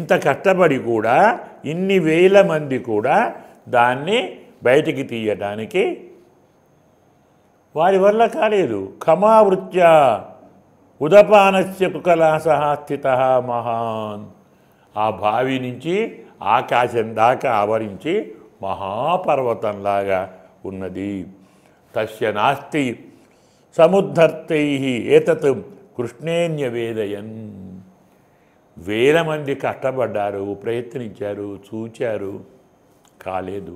ఇంత కష్టపడి కూడా ఇన్ని వేల మంది కూడా దాన్ని బయటికి తీయటానికి వారి వల్ల కాలేదు ఖమావృత్య ఉదపానస్య కుకలాసహ స్థిత మహాన్ ఆ బావి నుంచి ఆకాశం దాకా ఆవరించి మహాపర్వతంలాగా ఉన్నది తస్య నాస్తి సముద్ధర్తై ఏతత్ కృష్ణేన్యవేదయన్ వేల మంది కష్టపడ్డారు ప్రయత్నించారు చూచారు కాలేదు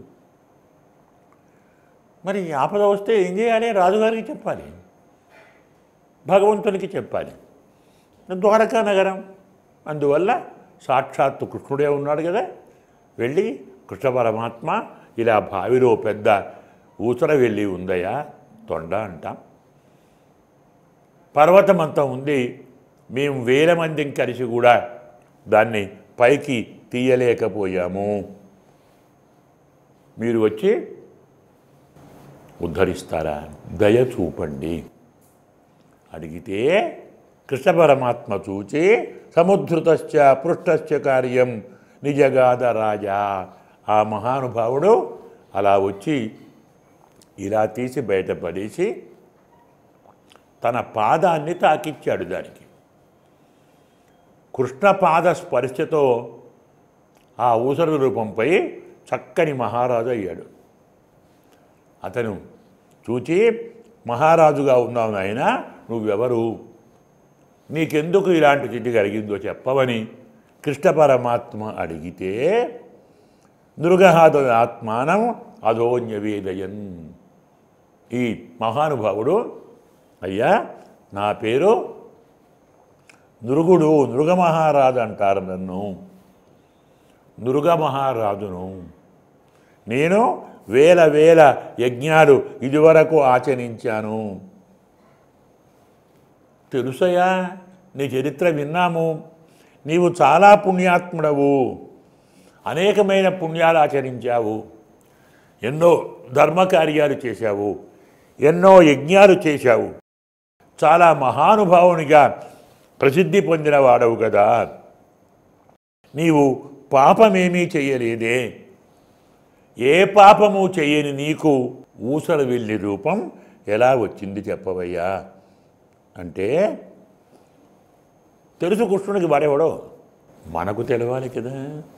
మరి ఆపద వస్తే ఏం చేయాలి రాజుగారికి చెప్పాలి భగవంతునికి చెప్పాలి ద్వారకా నగరం అందువల్ల సాక్షాత్తు కృష్ణుడే ఉన్నాడు కదా వెళ్ళి కృష్ణ పరమాత్మ ఇలా బావిలో పెద్ద ఊసర వెళ్ళి ఉందయా తొండ అంటాం పర్వతం అంతా ఉంది మేము వేల మందిని కలిసి కూడా దాన్ని పైకి తీయలేకపోయాము మీరు వచ్చి ఉద్ధరిస్తారా దయ చూపండి అడిగితే కృష్ణ పరమాత్మ చూచి సముద్ధృతశ్చ పృష్టశ్చ కార్యం నిజగాద రాజా ఆ మహానుభావుడు అలా వచ్చి ఇలా తీసి బయటపడేసి తన పాదాన్ని తాకిచ్చాడు దానికి కృష్ణ పాద స్పర్శతో ఆ ఊసరు రూపంపై చక్కని మహారాజు అయ్యాడు అతను చూచి మహారాజుగా ఉన్నావు నాయన నువ్వెవరు నీకెందుకు ఇలాంటి స్థితి కలిగిందో చెప్పవని కృష్ణ పరమాత్మ అడిగితే నృగహాద ఆత్మానం అధోన్యవేదయన్ ఈ మహానుభావుడు అయ్యా నా పేరు నృగుడు నృగమహారాజు అంటారు నన్ను నృగమహారాజును నేను వేల వేల యజ్ఞాలు ఇదివరకు ఆచరించాను తెలుసయా నీ చరిత్ర విన్నాము నీవు చాలా పుణ్యాత్ముడవు అనేకమైన పుణ్యాలు ఆచరించావు ఎన్నో ధర్మకార్యాలు చేశావు ఎన్నో యజ్ఞాలు చేశావు చాలా మహానుభావునిగా ప్రసిద్ధి పొందిన వాడవు కదా నీవు పాపమేమీ చెయ్యలేదే ఏ పాపము చెయ్యని నీకు ఊసల వెళ్ళి రూపం ఎలా వచ్చింది చెప్పవయ్యా అంటే తెలుసు కృష్ణుడికి వాడేవాడో మనకు తెలవాలి కదా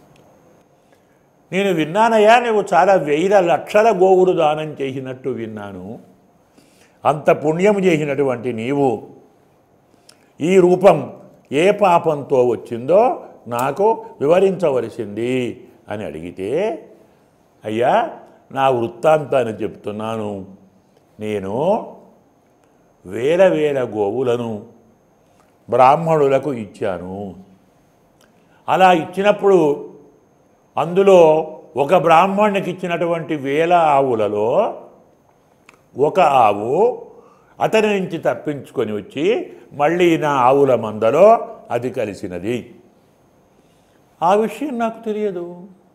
నేను విన్నానయ్యా నువ్వు చాలా వేల లక్షల గోవులు దానం చేసినట్టు విన్నాను అంత పుణ్యం చేసినటువంటి నీవు ఈ రూపం ఏ పాపంతో వచ్చిందో నాకు వివరించవలసింది అని అడిగితే అయ్యా నా వృత్తాంతాన్ని చెప్తున్నాను నేను వేల వేల గోవులను బ్రాహ్మణులకు ఇచ్చాను అలా ఇచ్చినప్పుడు అందులో ఒక బ్రాహ్మణునికి ఇచ్చినటువంటి వేల ఆవులలో ఒక ఆవు అతని నుంచి తప్పించుకొని వచ్చి మళ్ళీ నా ఆవుల మందలో అది కలిసినది ఆ విషయం నాకు తెలియదు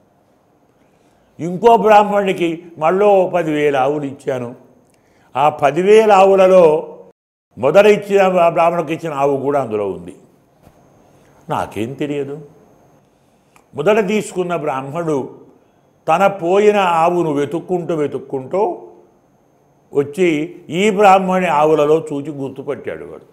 ఇంకో బ్రాహ్మణుడికి మళ్ళీ పదివేల ఆవులు ఇచ్చాను ఆ పదివేల ఆవులలో మొదట ఇచ్చిన బ్రాహ్మణుడికి ఇచ్చిన ఆవు కూడా అందులో ఉంది నాకేం తెలియదు మొదట తీసుకున్న బ్రాహ్మణుడు తన పోయిన ఆవును వెతుక్కుంటూ వెతుక్కుంటూ వచ్చి ఈ బ్రాహ్మణి ఆవులలో చూచి గుర్తుపట్టాడు వాడు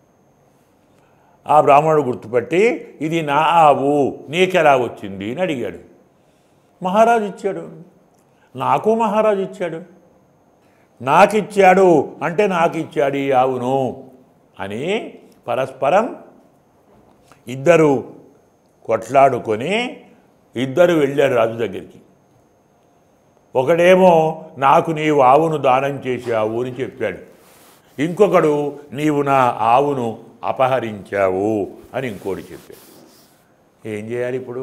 ఆ బ్రాహ్మణుడు గుర్తుపట్టి ఇది నా ఆవు నీకెలా వచ్చింది అని అడిగాడు మహారాజు ఇచ్చాడు నాకు మహారాజు ఇచ్చాడు నాకిచ్చాడు అంటే నాకు ఇచ్చాడు ఈ ఆవును అని పరస్పరం ఇద్దరు కొట్లాడుకొని ఇద్దరు వెళ్ళారు రాజు దగ్గరికి ఒకడేమో నాకు నీవు ఆవును దానం చేశావు అని చెప్పాడు ఇంకొకడు నీవు నా ఆవును అపహరించావు అని ఇంకోటి చెప్పాడు ఏం చేయాలి ఇప్పుడు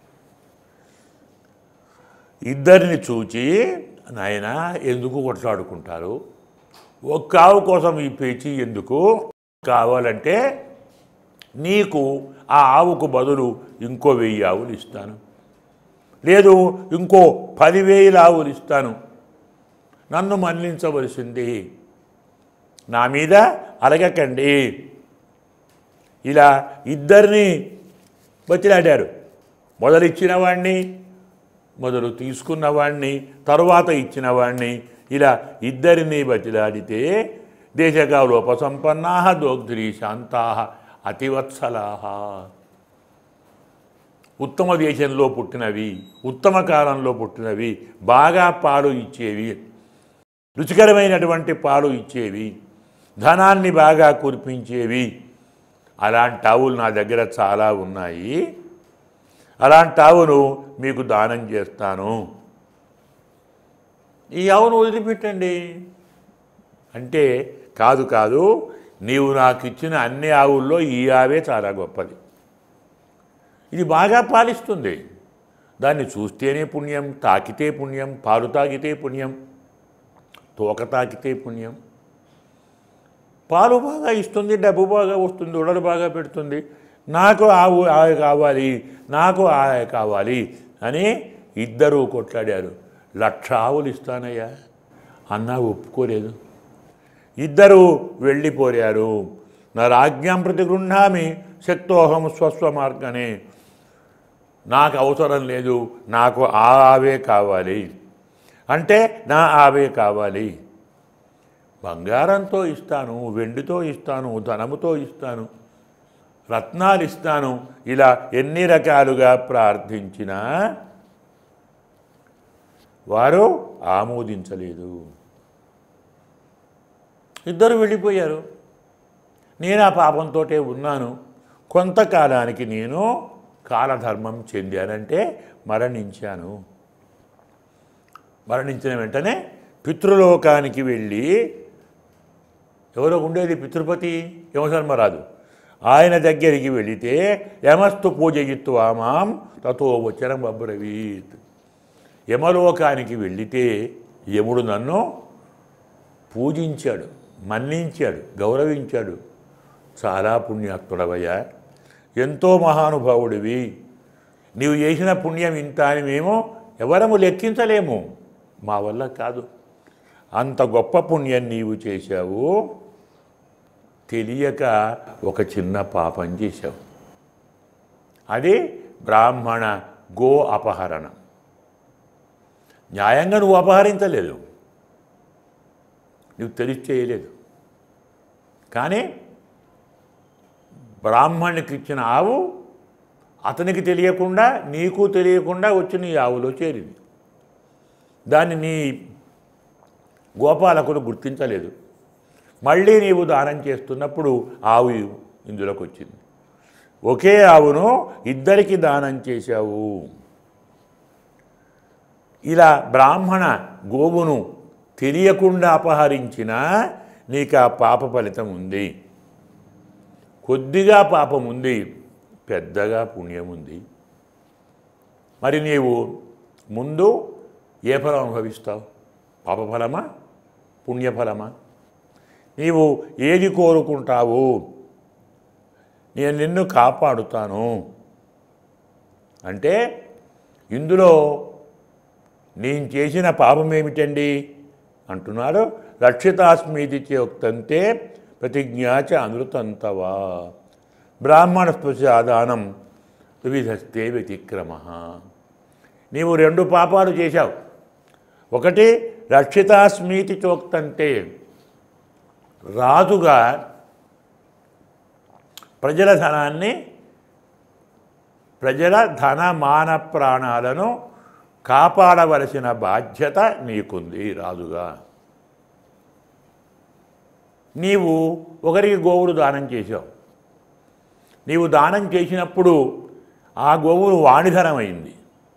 ఇద్దరిని చూచి నాయన ఎందుకు కొట్లాడుకుంటారు ఒక్క ఆవు కోసం ఈ పేచి ఎందుకు కావాలంటే నీకు ఆ ఆవుకు బదులు ఇంకో వెయ్యి ఆవులు ఇస్తాను లేదు ఇంకో పదివేల ఆవులు ఇస్తాను నన్ను మన్నించవలసింది నా మీద అలగకండి ఇలా ఇద్దరిని బతిలాడారు మొదలిచ్చిన వాణ్ణి మొదలు తీసుకున్న వాణ్ణి తరువాత ఇచ్చిన వాణ్ణి ఇలా ఇద్దరిని బతిలాడితే దేశకాలోపసంపన్నా దోగ్ధ్రీ శాంతా అతివత్సలా ఉత్తమ దేశంలో పుట్టినవి ఉత్తమ కాలంలో పుట్టినవి బాగా పాలు ఇచ్చేవి రుచికరమైనటువంటి పాలు ఇచ్చేవి ధనాన్ని బాగా కురిపించేవి అలాంటి ఆవులు నా దగ్గర చాలా ఉన్నాయి అలాంటి ఆవును మీకు దానం చేస్తాను ఈ ఆవును వదిలిపెట్టండి అంటే కాదు కాదు నీవు నాకు ఇచ్చిన అన్ని ఆవుల్లో ఈ ఆవే చాలా గొప్పది ఇది బాగా పాలిస్తుంది దాన్ని చూస్తేనే పుణ్యం తాకితే పుణ్యం పాలు తాగితే పుణ్యం తోక తాకితే పుణ్యం పాలు బాగా ఇస్తుంది డబ్బు బాగా వస్తుంది ఉడలు బాగా పెడుతుంది నాకు ఆవు ఆయ కావాలి నాకు ఆయ కావాలి అని ఇద్దరు కొట్లాడారు లక్ష ఆవులు ఇస్తానయ్యా అన్నా ఒప్పుకోలేదు ఇద్దరు వెళ్ళిపోయారు నా రాజ్ఞాం ప్రతి గృహామి శక్తోహం స్వస్వ మార్గనే నాకు అవసరం లేదు నాకు ఆ ఆవే కావాలి అంటే నా ఆవే కావాలి బంగారంతో ఇస్తాను వెండితో ఇస్తాను ధనముతో ఇస్తాను రత్నాలు ఇస్తాను ఇలా ఎన్ని రకాలుగా ప్రార్థించినా వారు ఆమోదించలేదు ఇద్దరు వెళ్ళిపోయారు నేను ఆ పాపంతో ఉన్నాను కొంతకాలానికి నేను కాలధర్మం చెందానంటే మరణించాను మరణించిన వెంటనే పితృలోకానికి వెళ్ళి ఎవరో ఉండేది పితృపతి యమధర్మరాజు ఆయన దగ్గరికి వెళితే యమస్తు పూజయిత్వా మాం తతో వచనం అబ్రవీత్ యమలోకానికి వెళితే యముడు నన్ను పూజించాడు మన్నించాడు గౌరవించాడు చాలా పుణ్యాత్ముడవయ్యా ఎంతో మహానుభావుడివి నీవు చేసిన పుణ్యం ఇంత అని మేము ఎవరము లెక్కించలేము మా వల్ల కాదు అంత గొప్ప పుణ్యం నీవు చేశావు తెలియక ఒక చిన్న పాపం చేశావు అది బ్రాహ్మణ గో అపహరణ న్యాయంగా నువ్వు అపహరించలేదు నువ్వు తెలిసి చేయలేదు కానీ బ్రాహ్మణునికి ఇచ్చిన ఆవు అతనికి తెలియకుండా నీకు తెలియకుండా వచ్చి నీ ఆవులో చేరింది దాన్ని నీ గోపాలకులు గుర్తించలేదు మళ్ళీ నీవు దానం చేస్తున్నప్పుడు ఆవు ఇందులోకి వచ్చింది ఒకే ఆవును ఇద్దరికి దానం చేశావు ఇలా బ్రాహ్మణ గోవును తెలియకుండా అపహరించినా నీకు ఆ పాప ఫలితం ఉంది కొద్దిగా పాపం ఉంది పెద్దగా పుణ్యం ఉంది మరి నీవు ముందు ఏ ఫలం అనుభవిస్తావు పాపఫలమా పుణ్యఫలమా నీవు ఏది కోరుకుంటావు నేను నిన్ను కాపాడుతాను అంటే ఇందులో నేను చేసిన పాపం ఏమిటండి అంటున్నాడు రక్షితాస్మీతి చేక్తంతే ప్రతిజ్ఞాచ అనృతంతవా బ్రాహ్మణ స్పృశాదానం విధస్తే వ్యతిక్రమ నీవు రెండు పాపాలు చేశావు ఒకటి రక్షితాస్మీతి చోక్తంటే రాజుగా ప్రజల ధనాన్ని ప్రజల ధన మాన ప్రాణాలను కాపాడవలసిన బాధ్యత నీకుంది రాజుగా నీవు ఒకరికి గోవులు దానం చేశావు నీవు దానం చేసినప్పుడు ఆ గోవులు వాణిధనమైంది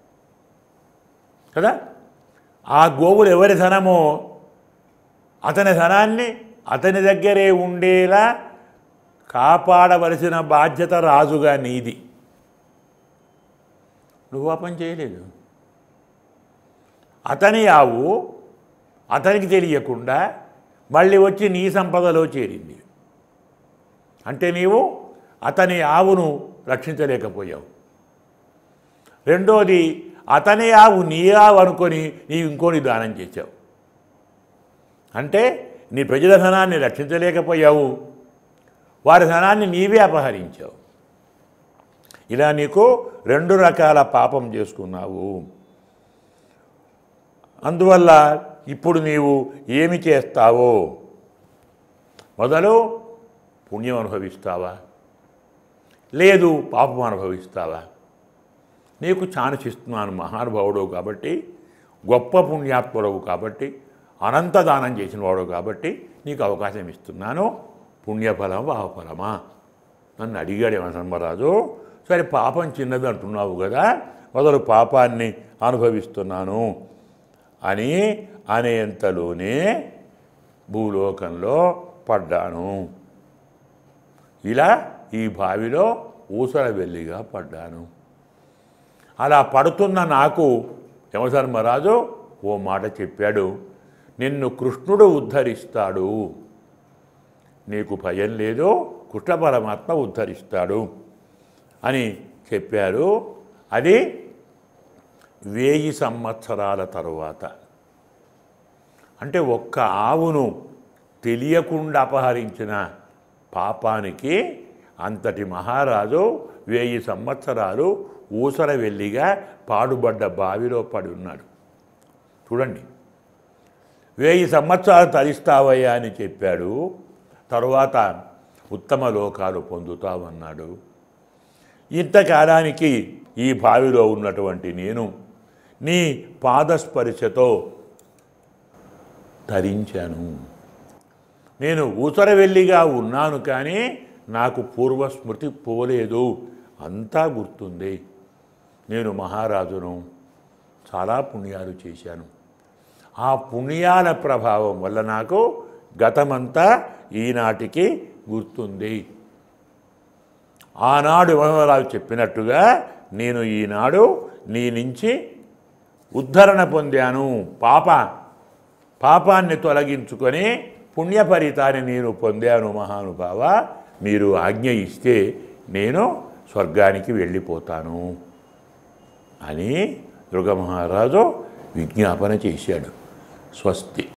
కదా ఆ గోవులు ఎవరి ధనమో అతని ధనాన్ని అతని దగ్గరే ఉండేలా కాపాడవలసిన బాధ్యత రాజుగా నీది నువ్వు ఆ పని చేయలేదు అతని ఆవు అతనికి తెలియకుండా మళ్ళీ వచ్చి నీ సంపదలో చేరింది అంటే నీవు అతని ఆవును రక్షించలేకపోయావు రెండోది అతని ఆవు నీ ఆవు అనుకొని నీవు ఇంకోని దానం చేశావు అంటే నీ ప్రజల ధనాన్ని రక్షించలేకపోయావు వారి ధనాన్ని నీవే అపహరించావు ఇలా నీకు రెండు రకాల పాపం చేసుకున్నావు అందువల్ల ఇప్పుడు నీవు ఏమి చేస్తావో మొదలు పుణ్యం అనుభవిస్తావా లేదు పాపం అనుభవిస్తావా నీకు ఛాన్స్ ఇస్తున్నాను మహానుభావుడు కాబట్టి గొప్ప పుణ్యాత్ముడవు కాబట్టి అనంత దానం చేసిన వాడు కాబట్టి నీకు అవకాశం ఇస్తున్నాను పుణ్యఫలం పాపఫలమా నన్ను అడిగాడు యమధర్మరాజు సరే పాపం చిన్నది అంటున్నావు కదా మొదలు పాపాన్ని అనుభవిస్తున్నాను అని అనేంతలోనే భూలోకంలో పడ్డాను ఇలా ఈ బావిలో ఊసర వెల్లిగా పడ్డాను అలా పడుతున్న నాకు యమధర్మరాజు ఓ మాట చెప్పాడు నిన్ను కృష్ణుడు ఉద్ధరిస్తాడు నీకు భయం లేదు కృష్ణ పరమాత్మ ఉద్ధరిస్తాడు అని చెప్పారు అది వేయి సంవత్సరాల తరువాత అంటే ఒక్క ఆవును తెలియకుండా అపహరించిన పాపానికి అంతటి మహారాజు వెయ్యి సంవత్సరాలు ఊసర వెళ్ళిగా పాడుబడ్డ బావిలో పడి ఉన్నాడు చూడండి వెయ్యి సంవత్సరాలు తరిస్తావయ్యా అని చెప్పాడు తరువాత ఉత్తమ లోకాలు పొందుతావన్నాడు ఇంతకాలానికి ఈ బావిలో ఉన్నటువంటి నేను నీ పాదస్పర్శతో తరించాను నేను ఊసరవెల్లిగా ఉన్నాను కానీ నాకు పూర్వస్మృతి పోలేదు అంతా గుర్తుంది నేను మహారాజును చాలా పుణ్యాలు చేశాను ఆ పుణ్యాల ప్రభావం వల్ల నాకు గతమంతా ఈనాటికి గుర్తుంది ఆనాడు యమధర్మరాజు చెప్పినట్టుగా నేను ఈనాడు నీ నుంచి ఉద్ధరణ పొందాను పాప పాపాన్ని తొలగించుకొని పుణ్యఫలితాన్ని నేను పొందాను మహానుభావ మీరు ఆజ్ఞ ఇస్తే నేను స్వర్గానికి వెళ్ళిపోతాను అని దుర్గమహారాజు విజ్ఞాపన చేశాడు స్వస్తి